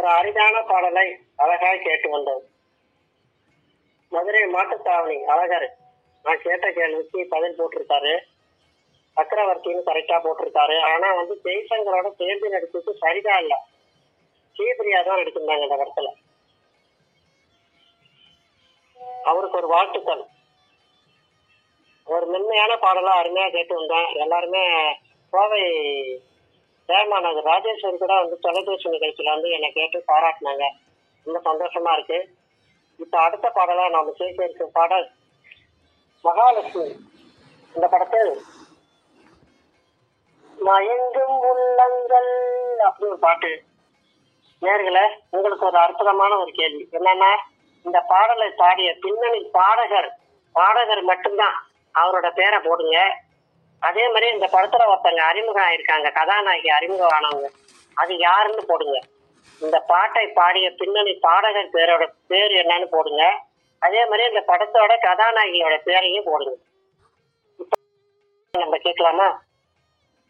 ஒரு அரிதான பாடலை அழகாய் கேட்டு வந்தோம் மதுரை மாட்டுத்தாவணி அழகர் நான் கேட்ட கேள்விக்கு பதில் போட்டிருக்காரு சக்கரவர்த்தின்னு கரெக்டா போட்டிருக்காரு ஆனா வந்து ஜெய்சங்கரோட சேர்ந்து நடிச்சது சரிதான் இல்ல ஸ்ரீபிரியா தான் நடிச்சிருந்தாங்க இந்த படத்துல அவருக்கு ஒரு வாழ்த்துக்கள் ஒரு மென்மையான பாடலா அருமையா கேட்டு வந்தேன் எல்லாருமே கோவை சேர்மானது ராஜேஸ்வரி கூட வந்து தொலைபேசி நிகழ்ச்சியில வந்து என்னை கேட்டு பாராட்டினாங்க ரொம்ப சந்தோஷமா இருக்கு இப்ப அடுத்த பாடலா நாம கேட்க இருக்க பாடல் மகாலட்சுமி இந்த படத்தில் மயங்கும் உள்ளங்கள் அப்படின்னு ஒரு பாட்டு நேர்களே உங்களுக்கு ஒரு அற்புதமான ஒரு கேள்வி என்னன்னா இந்த பாடலை பாடிய பின்னணி பாடகர் பாடகர் மட்டும்தான் அவரோட பேரை போடுங்க அதே மாதிரி இந்த படத்துல ஒருத்தங்க அறிமுகம் ஆயிருக்காங்க கதாநாயகி அறிமுகம் ஆனவங்க அது யாருன்னு போடுங்க இந்த பாட்டை பாடிய பின்னணி பாடகர் பேரோட பேர் என்னன்னு போடுங்க அதே மாதிரி இந்த படத்தோட கதாநாயகியோட பேரையும் போடுங்க இப்ப நம்ம கேட்கலாமா